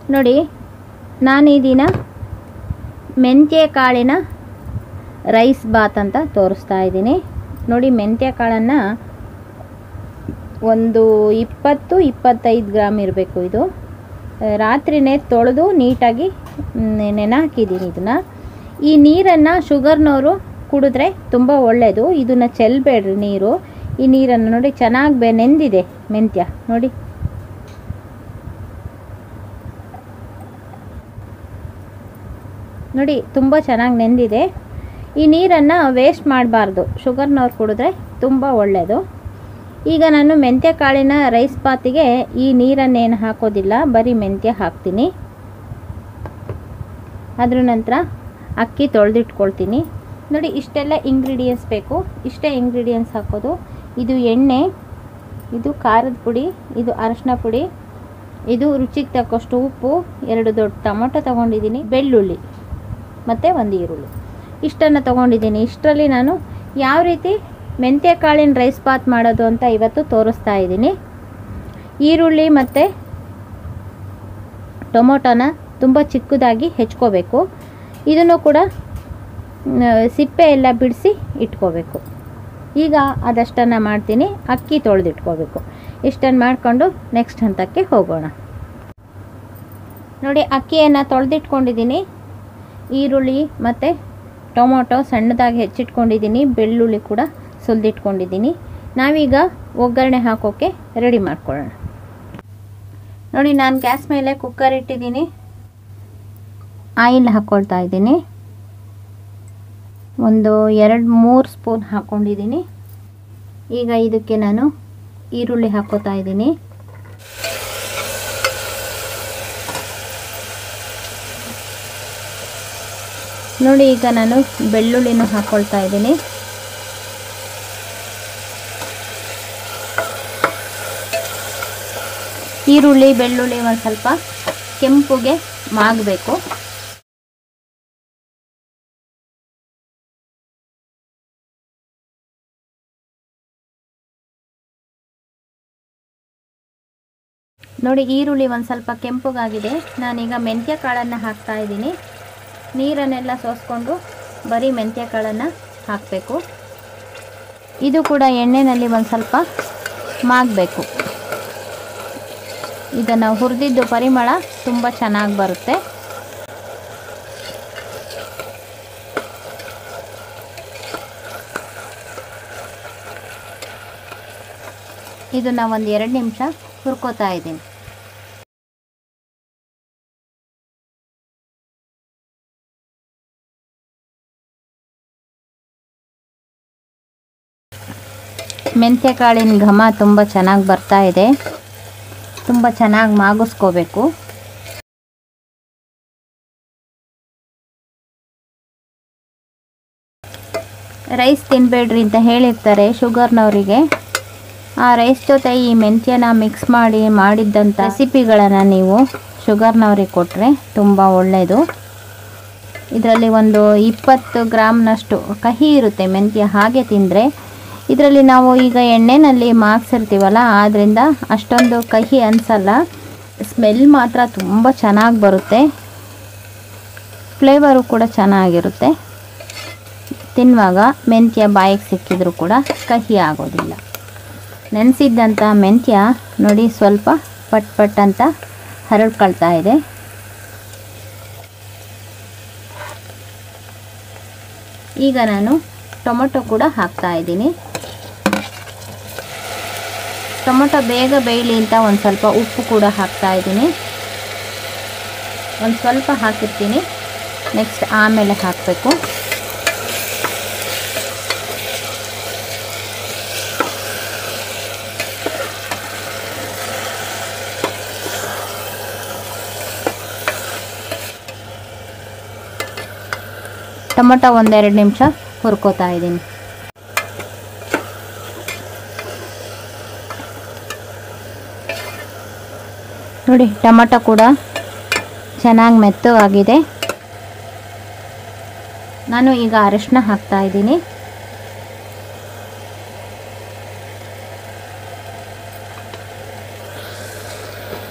ನೋಡಿ ನಾನು ಈ ದಿನ ಮೆಂತ್ಯ ಕಾಳಿನ ರೈಸ್ ಬಾತ್ ಅಂತ ತೋರಿಸ್ತಾ ಇದ್ದೀನಿ ನೋಡಿ ಮೆಂತ್ಯ ಕಾಳನ್ನು ಒಂದು ಇಪ್ಪತ್ತು ಇಪ್ಪತ್ತೈದು ಗ್ರಾಮ್ ಇರಬೇಕು ಇದು ರಾತ್ರಿನೇ ತೊಳೆದು ನೀಟಾಗಿ ನೆನೆ ಹಾಕಿದ್ದೀನಿ ಇದನ್ನು ಈ ನೀರನ್ನು ಶುಗರ್ನವರು ಕುಡಿದ್ರೆ ತುಂಬ ಒಳ್ಳೆಯದು ಇದನ್ನು ಚೆಲ್ಲಬೇಡ್ರಿ ನೀರು ಈ ನೀರನ್ನು ನೋಡಿ ಚೆನ್ನಾಗಿ ಬೆ ನೆಂದಿದೆ ಮೆಂತ್ಯ ನೋಡಿ ನೋಡಿ ತುಂಬ ಚೆನ್ನಾಗಿ ನೆಂದಿದೆ ಈ ನೀರನ್ನು ವೇಸ್ಟ್ ಮಾಡಬಾರ್ದು ಶುಗರ್ನವ್ರು ಕುಡಿದ್ರೆ ತುಂಬ ಒಳ್ಳೆಯದು ಈಗ ನಾನು ಮೆಂತ್ಯ ಕಾಳಿನ ರೈಸ್ ಬಾತಿಗೆ ಈ ನೀರನ್ನೇನು ಹಾಕೋದಿಲ್ಲ ಬರೀ ಮೆಂತ್ಯ ಹಾಕ್ತೀನಿ ಅದ್ರ ನಂತರ ಅಕ್ಕಿ ತೊಳೆದಿಟ್ಕೊಳ್ತೀನಿ ನೋಡಿ ಇಷ್ಟೆಲ್ಲ ಇಂಗ್ರೀಡಿಯೆಂಟ್ಸ್ ಬೇಕು ಇಷ್ಟೇ ಇಂಗ್ರೀಡಿಯೆಂಟ್ಸ್ ಹಾಕೋದು ಇದು ಎಣ್ಣೆ ಇದು ಖಾರದ ಪುಡಿ ಇದು ಅರಶಿನ ಪುಡಿ ಇದು ರುಚಿಗೆ ತಕ್ಕಷ್ಟು ಉಪ್ಪು ಎರಡು ದೊಡ್ಡ ಟೊಮೊಟೊ ತೊಗೊಂಡಿದ್ದೀನಿ ಬೆಳ್ಳುಳ್ಳಿ ಮತ್ತು ಒಂದು ಈರುಳ್ಳಿ ಇಷ್ಟನ್ನು ತೊಗೊಂಡಿದ್ದೀನಿ ಇಷ್ಟರಲ್ಲಿ ನಾನು ಯಾವ ರೀತಿ ಮೆಂತ್ಯ ಕಾಳಿನ ರೈಸ್ ಬಾತ್ ಮಾಡೋದು ಅಂತ ಇವತ್ತು ತೋರಿಸ್ತಾ ಇದ್ದೀನಿ ಈರುಳ್ಳಿ ಮತ್ತು ಟೊಮೊಟೊನ ತುಂಬ ಚಿಕ್ಕದಾಗಿ ಹೆಚ್ಕೋಬೇಕು ಇದನ್ನು ಕೂಡ ಸಿಪ್ಪೆ ಎಲ್ಲ ಬಿಡಿಸಿ ಇಟ್ಕೋಬೇಕು ಈಗ ಅದಷ್ಟನ್ನು ಮಾಡ್ತೀನಿ ಅಕ್ಕಿ ತೊಳೆದಿಟ್ಕೋಬೇಕು ಇಷ್ಟನ್ನು ಮಾಡಿಕೊಂಡು ನೆಕ್ಸ್ಟ್ ಹಂತಕ್ಕೆ ಹೋಗೋಣ ನೋಡಿ ಅಕ್ಕಿಯನ್ನು ತೊಳೆದಿಟ್ಕೊಂಡಿದ್ದೀನಿ ಈರುಳ್ಳಿ ಮತ್ತು ಟೊಮೊಟೊ ಸಣ್ಣದಾಗಿ ಹೆಚ್ಚಿಟ್ಕೊಂಡಿದ್ದೀನಿ ಬೆಳ್ಳುಳ್ಳಿ ಕೂಡ ಸುಲಿದಿಟ್ಕೊಂಡಿದ್ದೀನಿ ನಾವೀಗ ಒಗ್ಗರಣೆ ಹಾಕೋಕ್ಕೆ ರೆಡಿ ಮಾಡ್ಕೊಳ್ಳೋಣ ನೋಡಿ ನಾನು ಗ್ಯಾಸ್ ಮೇಲೆ ಕುಕ್ಕರ್ ಇಟ್ಟಿದ್ದೀನಿ ಆಯಿಲ್ ಹಾಕ್ಕೊಳ್ತಾ ಇದ್ದೀನಿ ಒಂದು ಎರಡು ಮೂರು ಸ್ಪೂನ್ ಹಾಕ್ಕೊಂಡಿದ್ದೀನಿ ಈಗ ಇದಕ್ಕೆ ನಾನು ಈರುಳ್ಳಿ ಹಾಕೋತಾ ಇದ್ದೀನಿ ನೋಡಿ ಈಗ ನಾನು ಬೆಳ್ಳುಳ್ಳಿನೂ ಹಾಕ್ಕೊಳ್ತಾ ಇದ್ದೀನಿ ಈರುಳ್ಳಿ ಬೆಳ್ಳುಳ್ಳಿ ಒಂದು ಸ್ವಲ್ಪ ಕೆಂಪುಗೆ ಮಾಗಬೇಕು ನೋಡಿ ಈರುಳ್ಳಿ ಒಂದು ಸ್ವಲ್ಪ ಕೆಂಪುಗಾಗಿದೆ ನಾನೀಗ ಮೆಂತ್ಯ ಕಾಳನ್ನು ಹಾಕ್ತಾ ಇದ್ದೀನಿ ನೀರನ್ನೆಲ್ಲ ಸೋಸ್ಕೊಂಡು ಬರೀ ಮೆಂತ್ಯ ಕಾಳನ್ನು ಹಾಕಬೇಕು ಇದು ಕೂಡ ಎಣ್ಣೆಯಲ್ಲಿ ಒಂದು ಸ್ವಲ್ಪ ಮಾಗಬೇಕು ಇದನ್ನು ಹುರಿದಿದ್ದು ಪರಿಮಳ ತುಂಬ ಚೆನ್ನಾಗಿ ಬರುತ್ತೆ ಇದನ್ನು ಒಂದು ಎರಡು ನಿಮಿಷ ಹುರ್ಕೋತಾ ಇದ್ದೀನಿ ಮೆಂತ್ಯ ಕಾಳಿನ ಘಮ ತುಂಬ ಚೆನ್ನಾಗಿ ಬರ್ತಾ ಇದೆ ತುಂಬ ಚೆನ್ನಾಗಿ ಮಾಗಿಸ್ಕೋಬೇಕು ರೈಸ್ ತಿನ್ನಬೇಡ್ರಿ ಅಂತ ಹೇಳಿರ್ತಾರೆ ಶುಗರ್ನವರಿಗೆ ಆ ರೈಸ್ ಜೊತೆ ಈ ಮೆಂತ್ಯನ ಮಿಕ್ಸ್ ಮಾಡಿ ಮಾಡಿದ್ದಂಥ ರೆಸಿಪಿಗಳನ್ನು ನೀವು ಶುಗರ್ನವ್ರಿಗೆ ಕೊಟ್ಟರೆ ತುಂಬ ಒಳ್ಳೆಯದು ಇದರಲ್ಲಿ ಒಂದು ಇಪ್ಪತ್ತು ಗ್ರಾಮ್ನಷ್ಟು ಕಹಿ ಇರುತ್ತೆ ಮೆಂತ್ಯ ಹಾಗೆ ತಿಂದರೆ ಇದರಲ್ಲಿ ನಾವು ಈಗ ಎಣ್ಣೆನಲ್ಲಿ ಮಾಗ್ಸಿರ್ತೀವಲ್ಲ ಆದ್ದರಿಂದ ಅಷ್ಟೊಂದು ಕಹಿ ಅನಿಸಲ್ಲ ಸ್ಮೆಲ್ ಮಾತ್ರ ತುಂಬ ಚೆನ್ನಾಗಿ ಬರುತ್ತೆ ಫ್ಲೇವರು ಕೂಡ ಚೆನ್ನಾಗಿರುತ್ತೆ ತಿನ್ನುವಾಗ ಮೆಂತ್ಯ ಬಾಯಿಗೆ ಸಿಕ್ಕಿದರೂ ಕೂಡ ಕಹಿ ಆಗೋದಿಲ್ಲ ನೆನೆಸಿದ್ದಂಥ ಮೆಂತ್ಯ ನೋಡಿ ಸ್ವಲ್ಪ ಪಟ್ ಪಟ್ ಅಂತ ಹರಡ್ಕೊಳ್ತಾ ಇದೆ ಈಗ ನಾನು ಟೊಮೊಟೊ ಕೂಡ ಹಾಕ್ತಾ ಇದ್ದೀನಿ ಟೊಮೊಟೊ ಬೇಗ ಬೇಯಲಿ ಅಂತ ಒಂದು ಸ್ವಲ್ಪ ಉಪ್ಪು ಕೂಡ ಹಾಕ್ತಾ ಇದ್ದೀನಿ ಒಂದು ಸ್ವಲ್ಪ ಹಾಕಿರ್ತೀನಿ ನೆಕ್ಸ್ಟ್ ಆಮೇಲೆ ಹಾಕಬೇಕು ಟೊಮೊಟೊ ಒಂದೆರಡು ನಿಮಿಷ ಹುರ್ಕೋತಾ ಇದ್ದೀನಿ ನೋಡಿ ಟೊಮೊಟೊ ಕೂಡ ಚೆನ್ನಾಗಿ ಮೆತ್ತಗಾಗಿದೆ ನಾನು ಈಗ ಅರಿಶಿನ ಹಾಕ್ತಾ ಇದ್ದೀನಿ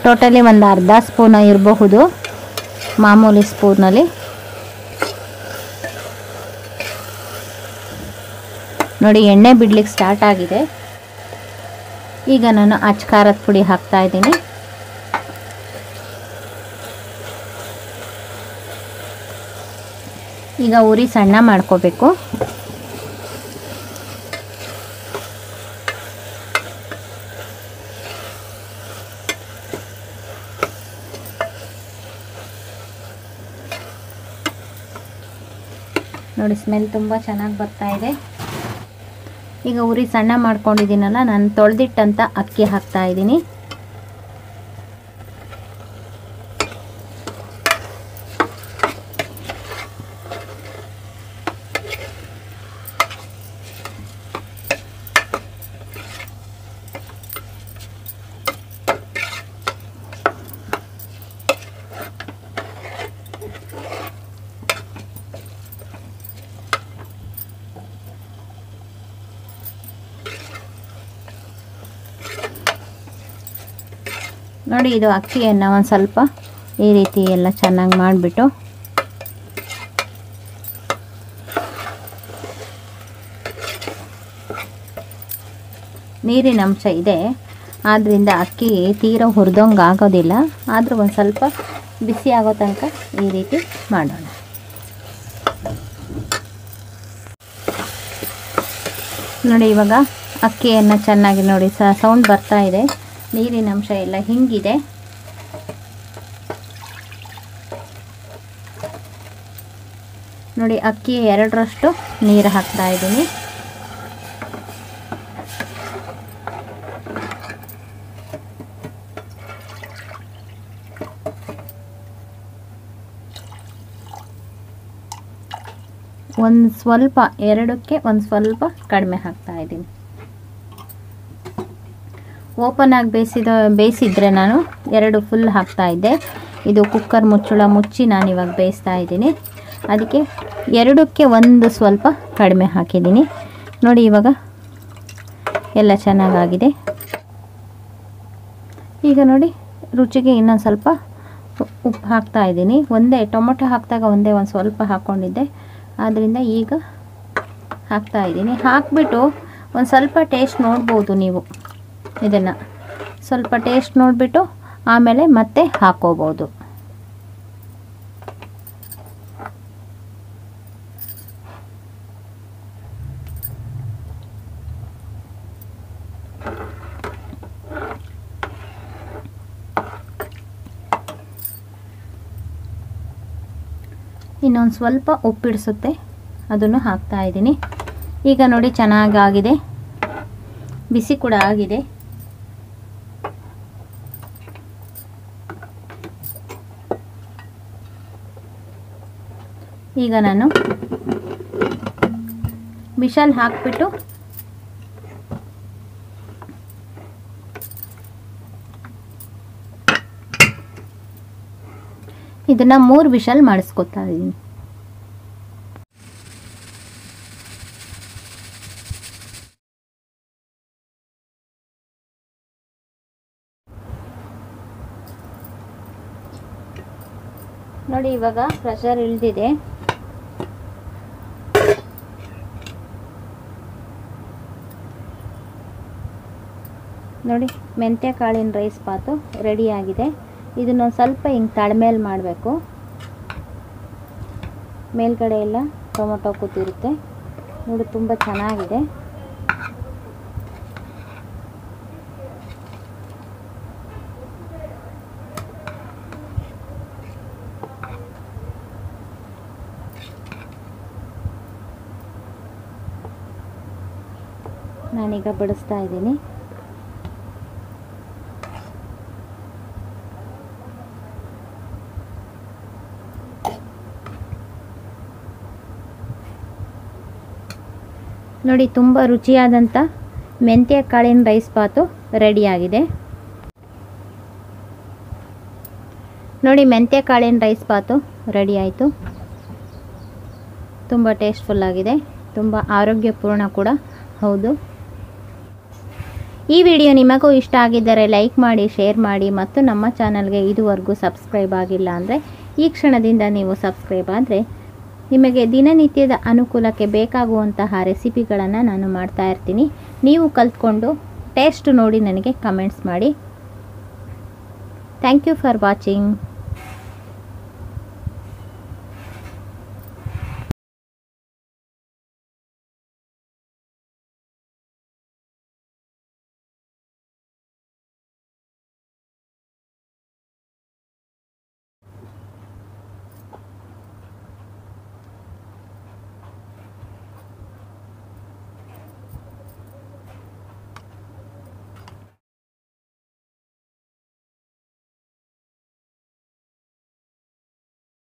ಟೋಟಲಿ ಒಂದು ಅರ್ಧ ಸ್ಪೂನ್ ಇರಬಹುದು ಮಾಮೂಲಿ ಸ್ಪೂನಲ್ಲಿ ನೋಡಿ ಎಣ್ಣೆ ಬಿಡ್ಲಿಕ್ಕೆ ಸ್ಟಾರ್ಟ್ ಆಗಿದೆ ಈಗ ನಾನು ಅಚ್ಚ ಖಾರದ ಪುಡಿ ಹಾಕ್ತಾ ಇದ್ದೀನಿ ಈಗ ಉರಿ ಸಣ್ಣ ಮಾಡ್ಕೋಬೇಕು ನೋಡಿ ಸ್ಮೆಲ್ ತುಂಬ ಚೆನ್ನಾಗಿ ಬರ್ತಾ ಇದೆ ಈಗ ಉರಿ ಸಣ್ಣ ಮಾಡ್ಕೊಂಡಿದ್ದೀನಲ್ಲ ನಾನು ತೊಳೆದಿಟ್ಟಂತ ಅಕ್ಕಿ ಹಾಕ್ತಾ ಇದ್ದೀನಿ ನೋಡಿ ಇದು ಅಕ್ಕಿಯನ್ನು ಒಂದು ಸ್ವಲ್ಪ ಈ ರೀತಿ ಎಲ್ಲ ಚೆನ್ನಾಗಿ ಮಾಡಿಬಿಟ್ಟು ನೀರಿನ ಅಂಶ ಇದೆ ಆದ್ದರಿಂದ ಅಕ್ಕಿ ತೀರ ಹುರಿದಂಗೆ ಆಗೋದಿಲ್ಲ ಆದರೂ ಒಂದು ಸ್ವಲ್ಪ ಬಿಸಿ ಆಗೋ ತನಕ ಈ ರೀತಿ ಮಾಡೋಣ ನೋಡಿ ಇವಾಗ ಅಕ್ಕಿಯನ್ನು ಚೆನ್ನಾಗಿ ನೋಡಿ ಸ ಸೌಂಡ್ ಬರ್ತಾ ಇದೆ ನೀರಿನ ಅಂಶ ಎಲ್ಲ ಹಿಂಗಿದೆ ನೋಡಿ ಅಕ್ಕಿ ಎರಡರಷ್ಟು ನೀರು ಹಾಕ್ತಾ ಇದ್ದೀನಿ ಒಂದು ಸ್ವಲ್ಪ ಎರಡಕ್ಕೆ ಒಂದು ಸ್ವಲ್ಪ ಕಡಿಮೆ ಹಾಕ್ತಾ ಇದ್ದೀನಿ ಓಪನ್ ಆಗಿ ಬೇಯಿಸಿದ ಬೇಯಿಸಿದ್ರೆ ನಾನು ಎರಡು ಫುಲ್ ಹಾಕ್ತಾ ಇದ್ದೆ ಇದು ಕುಕ್ಕರ್ ಮುಚ್ಚಳ ಮುಚ್ಚಿ ನಾನು ಇವಾಗ ಬೇಯಿಸ್ತಾ ಇದ್ದೀನಿ ಅದಕ್ಕೆ ಎರಡಕ್ಕೆ ಒಂದು ಸ್ವಲ್ಪ ಕಡಿಮೆ ಹಾಕಿದ್ದೀನಿ ನೋಡಿ ಇವಾಗ ಎಲ್ಲ ಚೆನ್ನಾಗಾಗಿದೆ ಈಗ ನೋಡಿ ರುಚಿಗೆ ಇನ್ನೊಂದು ಸ್ವಲ್ಪ ಉಪ್ಪು ಹಾಕ್ತಾ ಇದ್ದೀನಿ ಒಂದೇ ಟೊಮೊಟೊ ಹಾಕಿದಾಗ ಒಂದೇ ಒಂದು ಸ್ವಲ್ಪ ಹಾಕ್ಕೊಂಡಿದ್ದೆ ಆದ್ದರಿಂದ ಈಗ ಹಾಕ್ತಾ ಇದ್ದೀನಿ ಹಾಕ್ಬಿಟ್ಟು ಒಂದು ಸ್ವಲ್ಪ ಟೇಸ್ಟ್ ನೋಡ್ಬೋದು ನೀವು ಇದನ್ನು ಸ್ವಲ್ಪ ಟೇಸ್ಟ್ ನೋಡಿಬಿಟ್ಟು ಆಮೇಲೆ ಮತ್ತೆ ಹಾಕೋಬೋದು ಇನ್ನೊಂದು ಸ್ವಲ್ಪ ಉಪ್ಪಿಡಿಸುತ್ತೆ ಅದನ್ನು ಹಾಕ್ತಾ ಇದ್ದೀನಿ ಈಗ ನೋಡಿ ಚೆನ್ನಾಗಾಗಿದೆ ಬಿಸಿ ಕೂಡ ಆಗಿದೆ ಈಗ ನಾನು ವಿಶಾಲ್ ಹಾಕ್ಬಿಟ್ಟು ಇದನ್ನು ಮೂರು ವಿಶಲ್ ಮಾಡಿಸ್ಕೊತಾ ಇದ್ದೀನಿ ನೋಡಿ ಇವಾಗ ಪ್ರೆಷರ್ ಇಳಿದಿದೆ ನೋಡಿ ಮೆಂತ್ಯ ಕಾಳಿನ ರೈಸ್ ಬಾತು ರೆಡಿಯಾಗಿದೆ ಇದನ್ನೊಂದು ಸ್ವಲ್ಪ ಹಿಂಗೆ ತಳಮೇಲೆ ಮಾಡಬೇಕು ಮೇಲ್ಗಡೆ ಎಲ್ಲ ಟೊಮೊಟೊ ಕೂತಿರುತ್ತೆ ನೋಡಿ ತುಂಬ ಚೆನ್ನಾಗಿದೆ ನಾನೀಗ ಬಡಿಸ್ತಾ ಇದ್ದೀನಿ ನೋಡಿ ತುಂಬ ರುಚಿಯಾದಂಥ ಮೆಂತ್ಯ ಕಾಳಿನ ರೈಸ್ ಬಾತು ರೆಡಿಯಾಗಿದೆ ನೋಡಿ ಮೆಂತ್ಯ ಕಾಳಿನ ರೈಸ್ ಬಾತು ರೆಡಿ ಆಯಿತು ತುಂಬ ಟೇಸ್ಟ್ಫುಲ್ ಆಗಿದೆ ತುಂಬ ಆರೋಗ್ಯಪೂರ್ಣ ಕೂಡ ಹೌದು ಈ ವಿಡಿಯೋ ನಿಮಗೂ ಇಷ್ಟ ಆಗಿದ್ದರೆ ಲೈಕ್ ಮಾಡಿ ಶೇರ್ ಮಾಡಿ ಮತ್ತು ನಮ್ಮ ಚಾನಲ್ಗೆ ಇದುವರೆಗೂ ಸಬ್ಸ್ಕ್ರೈಬ್ ಆಗಿಲ್ಲ ಅಂದರೆ ಈ ಕ್ಷಣದಿಂದ ನೀವು ಸಬ್ಸ್ಕ್ರೈಬ್ ಆದರೆ ನಿಮಗೆ ದಿನನಿತ್ಯದ ಅನುಕೂಲಕ್ಕೆ ಬೇಕಾಗುವಂತಹ ರೆಸಿಪಿಗಳನ್ನು ನಾನು ಮಾಡ್ತಾ ಇರ್ತೀನಿ ನೀವು ಕಲ್ತ್ಕೊಂಡು ಟೇಸ್ಟ್ ನೋಡಿ ನನಗೆ ಕಮೆಂಟ್ಸ್ ಮಾಡಿ ಥ್ಯಾಂಕ್ ಯು ಫಾರ್ ವಾಚಿಂಗ್